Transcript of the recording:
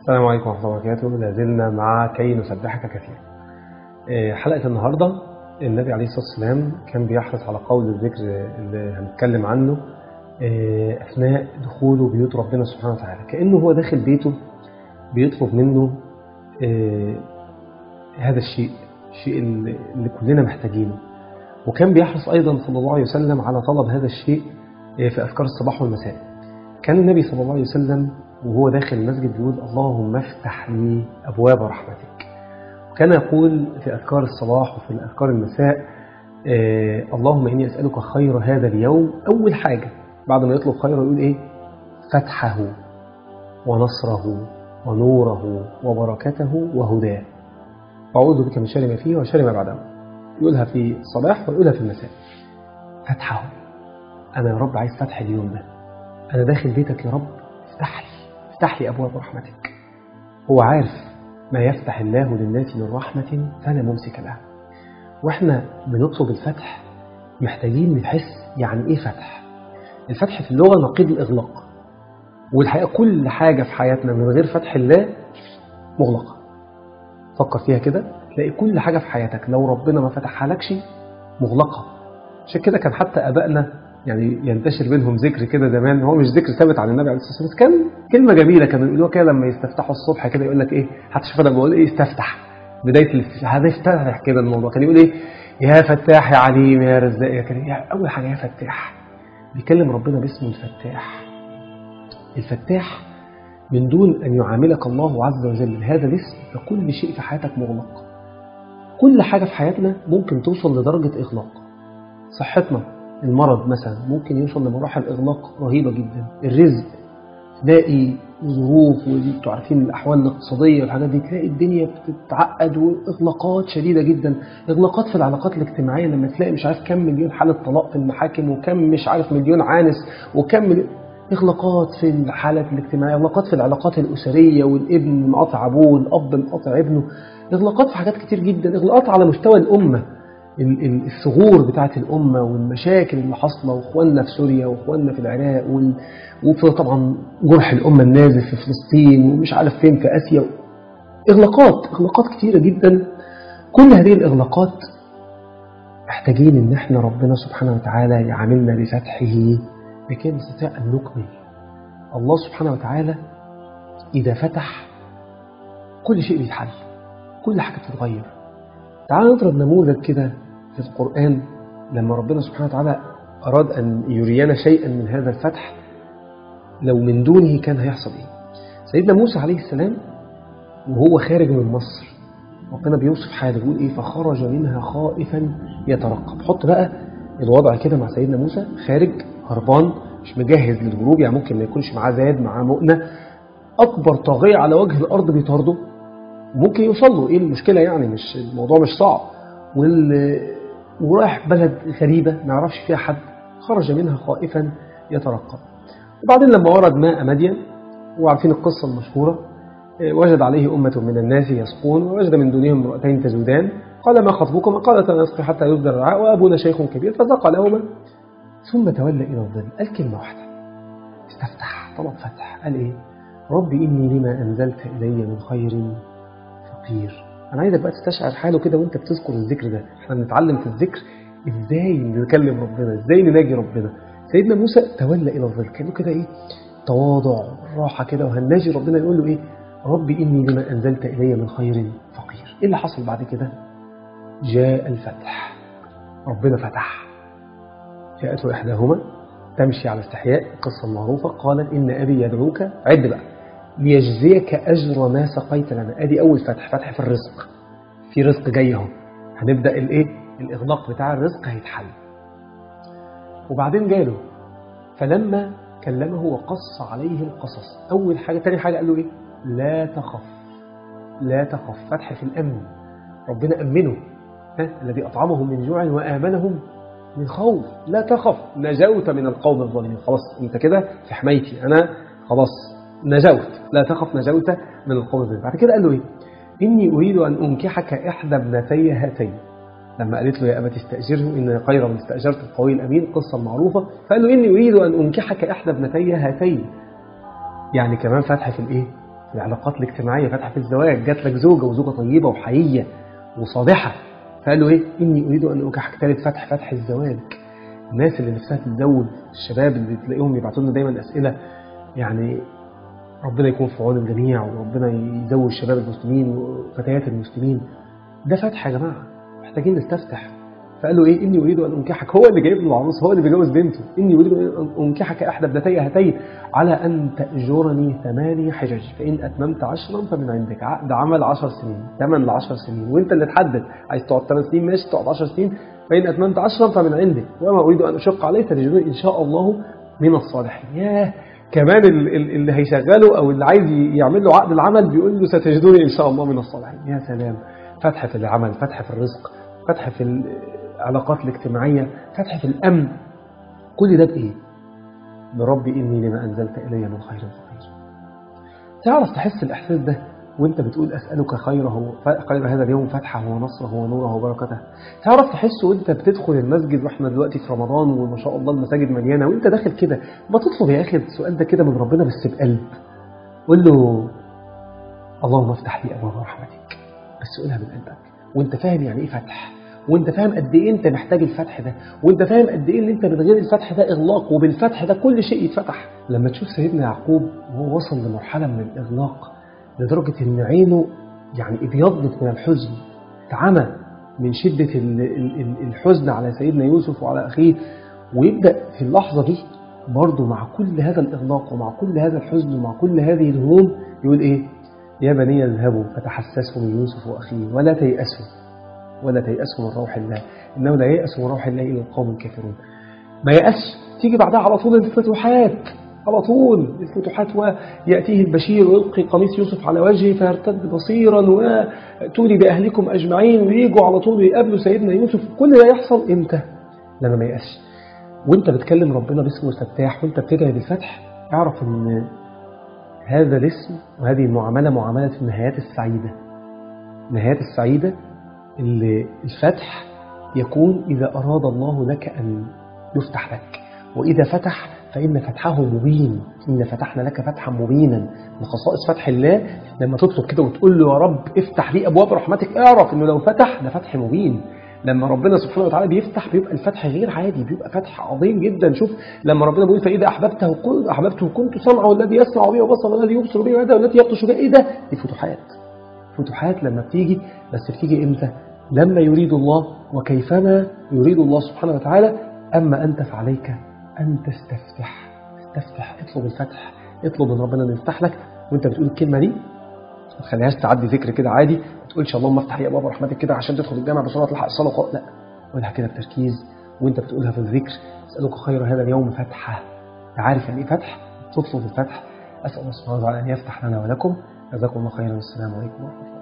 السلام عليكم ورحمة الله وبركاته لازلنا مع كي نسبحك كثيرا آه، حلقة النهاردة النبي عليه الصلاة والسلام كان بيحرص على قول الذكر اللي هنتكلم عنه آه، أثناء دخوله بيوت ربنا سبحانه وتعالى كأنه هو داخل بيته بيطلب منه آه، هذا الشيء الشيء اللي اللي كلنا محتاجينه وكان بيحرص أيضا صلى الله عليه وسلم على طلب هذا الشيء آه، في أذكار الصباح والمساء كان النبي صلى الله عليه وسلم وهو داخل المسجد بيقول اللهم افتح لي أبواب رحمتك وكان يقول في أذكار الصباح وفي الأذكار المساء آه اللهم إني أسألك خير هذا اليوم أول حاجة بعد ما يطلب خيره يقول إيه فتحه ونصره ونوره وبركته وهداه وأعوذ بك من شر ما فيه وشر ما بعده يقولها في الصباح ويقولها في المساء فتحه أنا يا رب عايز فتح اليوم ده أنا داخل بيتك يا رب افتح لي افتح لي أبواب رحمتك هو عارف ما يفتح الله للناس من رحمة فلا ممسك لها وإحنا بنطلب الفتح محتاجين نحس يعني إيه فتح الفتح في اللغة نقيض الإغلاق والحقيقة كل حاجة في حياتنا من غير فتح الله مغلقة فكر فيها كده تلاقي كل حاجة في حياتك لو ربنا ما فتحها لكش مغلقة عشان كده كان حتى أبائنا يعني ينتشر بينهم ذكر كده زمان هو مش ذكر ثابت عن النبي عليه الصلاه والسلام بس كان كلمه جميله كانوا يقولوها كده لما يستفتحوا الصبح كده يقول لك ايه حتى شوف انا بقول ايه استفتح بدايه الافتتاح هذا يفتح كده الموضوع كان يقول ايه يا فتاح يا عليم يا رزاق يا كريم يعني اول حاجه يا فتاح بيكلم ربنا باسمه الفتاح الفتاح من دون ان يعاملك الله عز وجل هذا الاسم فكل شيء في حياتك مغلق كل حاجه في حياتنا ممكن توصل لدرجه اغلاق صحتنا المرض مثلا ممكن يوصل لمراحل إغلاق رهيبة جدا الرزق تلاقي ظروف وانتوا عارفين الأحوال الاقتصادية والحاجات دي تلاقي الدنيا بتتعقد وإغلاقات شديدة جدا إغلاقات في العلاقات الاجتماعية لما تلاقي مش عارف كم مليون حالة طلاق في المحاكم وكم مش عارف مليون عانس وكم مليون إغلاقات في الحالات الاجتماعية إغلاقات في العلاقات الأسرية والابن مقاطع أبوه والأب مقاطع ابنه إغلاقات في حاجات كتير جدا إغلاقات على مستوى الأمة الثغور بتاعت الأمة والمشاكل اللي حاصلة وإخواننا في سوريا وإخواننا في العراق وال... وفي طبعا جرح الأمة النازل في فلسطين ومش عارف فين في آسيا إغلاقات إغلاقات كتيرة جدا كل هذه الإغلاقات محتاجين إن إحنا ربنا سبحانه وتعالى يعاملنا بفتحه لكي نستطيع أن نكمل الله سبحانه وتعالى إذا فتح كل شيء بيتحل كل حاجة بتتغير تعال نضرب نموذج كده في القرآن لما ربنا سبحانه وتعالى أراد أن يرينا شيئا من هذا الفتح لو من دونه كان هيحصل إيه سيدنا موسى عليه السلام وهو خارج من مصر ربنا بيوصف حاله بيقول إيه فخرج منها خائفا يترقب حط بقى الوضع كده مع سيدنا موسى خارج هربان مش مجهز للهروب يعني ممكن ما يكونش معاه زاد معاه مؤنة أكبر طاغية على وجه الأرض بيطارده ممكن يوصل له ايه المشكله يعني مش الموضوع مش صعب وال... ورايح بلد غريبه ما يعرفش فيها حد خرج منها خائفا يترقب وبعدين لما ورد ماء مدين وعارفين القصه المشهوره وجد عليه أمة من الناس يسقون ووجد من دونهم امرأتين تزودان قال ما خطبكما قالت نسقي حتى يصدر الرعاء وأبونا شيخ كبير فسقى لهما ثم تولى إلى الظل قال كلمة واحدة استفتح طلب فتح قال إيه ربي إني لما أنزلت إلي من خير فقير انا عايزك بقى تستشعر حاله كده وانت بتذكر الذكر ده احنا بنتعلم في الذكر ازاي نكلم ربنا ازاي نناجي ربنا سيدنا موسى تولى الى الظل كانه كده ايه تواضع راحه كده وهناجي ربنا يقول له ايه ربي اني لما انزلت الي من خير فقير ايه اللي حصل بعد كده جاء الفتح ربنا فتح جاءته احداهما تمشي على استحياء القصه المعروفه قالت ان ابي يدعوك عد بقى ليجزيك أجر ما سقيت لنا أدي أول فتح فتح في الرزق في رزق جاي اهو هنبدأ الإيه الإغلاق بتاع الرزق هيتحل وبعدين جاله فلما كلمه وقص عليه القصص أول حاجة تاني حاجة قال له إيه لا تخف لا تخف فتح في الأمن ربنا أمنه ها؟ الذي أطعمهم من جوع وآمنهم من خوف لا تخف نجوت من القوم الظالمين خلاص انت كده في حمايتي أنا خلاص نجوت لا تخف نجوت من القوم الظالمين بعد كده قال له ايه إني أريد أن أنكحك إحدى ابنتي هاتين لما قالت له يا أبت استأجره إن خير من استأجرت القوي الأمين القصة المعروفة فقال له إني أريد أن أنكحك إحدى ابنتي هاتين يعني كمان فتح في الإيه العلاقات الاجتماعية فتح في الزواج جات لك زوجة وزوجة طيبة وحقيقية وصالحة فقال له إيه إني أريد أن أنكحك ثالث فتح فتح الزواج الناس اللي نفسها تتزوج الشباب اللي تلاقيهم يبعتوا لنا دايما أسئلة يعني ربنا يكون في عون الجميع وربنا يزوج شباب المسلمين وفتيات المسلمين ده فتح يا جماعة محتاجين نستفتح فقال له ايه اني اريد ان انكحك هو اللي جايب له العروس هو اللي بيجوز بنته اني اريد ان انكحك احدى ابنتي هاتين على ان تاجرني ثماني حجج فان اتممت عشرا فمن عندك عقد عمل 10 سنين ثمن ل 10 سنين وانت اللي تحدد عايز تقعد 8 سنين ماشي تقعد 10 سنين فان اتممت عشرا فمن عندك وما اريد ان اشق عليه فتجدوني ان شاء الله من الصالحين ياه كمان اللي هيشغله او اللي عايز يعمل له عقد العمل بيقول له ستجدوني ان شاء الله من الصالحين يا سلام فتح في العمل فتح في الرزق فتح في العلاقات الاجتماعية فتح في الأمن كل ده بإيه؟ بربي إني لما أنزلت إلي من خير فقير تعرف تحس الإحساس ده وانت بتقول أسألك خيره خير هذا اليوم فتحه ونصره ونوره وبركته تعرف تحس وانت بتدخل المسجد واحنا دلوقتي في رمضان وما شاء الله المساجد مليانة وانت داخل كده ما تطلب يا أخي السؤال ده كده من ربنا بس بقلب قول له اللهم افتح لي أبواب رحمتك بس قولها من قلبك وانت فاهم يعني ايه فتح وانت فاهم قد ايه انت محتاج الفتح ده وانت فاهم قد ايه ان انت من غير الفتح ده اغلاق وبالفتح ده كل شيء يتفتح لما تشوف سيدنا يعقوب وهو وصل لمرحله من الاغلاق لدرجه ان عينه يعني ابيضت من الحزن اتعمى من شده الحزن على سيدنا يوسف وعلى اخيه ويبدا في اللحظه دي برضه مع كل هذا الاغلاق ومع كل هذا الحزن ومع كل هذه الهموم يقول ايه يا بني اذهبوا فتحسسوا من يوسف واخيه ولا تيأسوا ولا تيأسوا من روح الله إنه لا يأس من روح الله إلا القوم الكافرون ما يأس تيجي بعدها على طول الفتوحات على طول الفتوحات ويأتيه البشير ويلقي قميص يوسف على وجهه فيرتد بصيرا وتولي بأهلكم أجمعين ويجوا على طول يقابلوا سيدنا يوسف كل ده يحصل إمتى لما ما يأسش وانت بتكلم ربنا باسمه الفتاح وانت بتدعي بالفتح اعرف ان هذا الاسم وهذه المعاملة معاملة النهايات السعيدة النهايات السعيدة اللي الفتح يكون إذا أراد الله لك أن يفتح لك وإذا فتح فإن فتحه مبين إن فتحنا لك فتحا مبينا من خصائص فتح الله لما تطلب كده وتقول له يا رب افتح لي أبواب رحمتك اعرف إنه لو فتح ده فتح مبين لما ربنا سبحانه وتعالى بيفتح بيبقى الفتح غير عادي بيبقى فتح عظيم جدا شوف لما ربنا بيقول فإذا أحببته كنت أحببته كنت سمعه الذي يسمع به وبصره الذي يبصر به ويده التي يبطش بها إيه ده؟ دي فتوحات فتوحات لما بتيجي بس بتيجي إمتى؟ لما يريد الله وكيفما يريد الله سبحانه وتعالى أما أنت فعليك أن تستفتح استفتح اطلب الفتح اطلب من ربنا أن يفتح لك وانت بتقول الكلمة دي ما تخليهاش تعدي ذكر كده عادي ما تقولش اللهم افتح لي ابواب رحمتك كده عشان تدخل الجامع بسرعه تلحق الصلاه وخلاص لا قولها كده بتركيز وانت بتقولها في الذكر اسالك خير هذا اليوم فتحه عارف يعني ايه فتح تطلب الفتح اسال الله سبحانه وتعالى ان يفتح لنا ولكم جزاكم الله خيرا والسلام عليكم ورحمه الله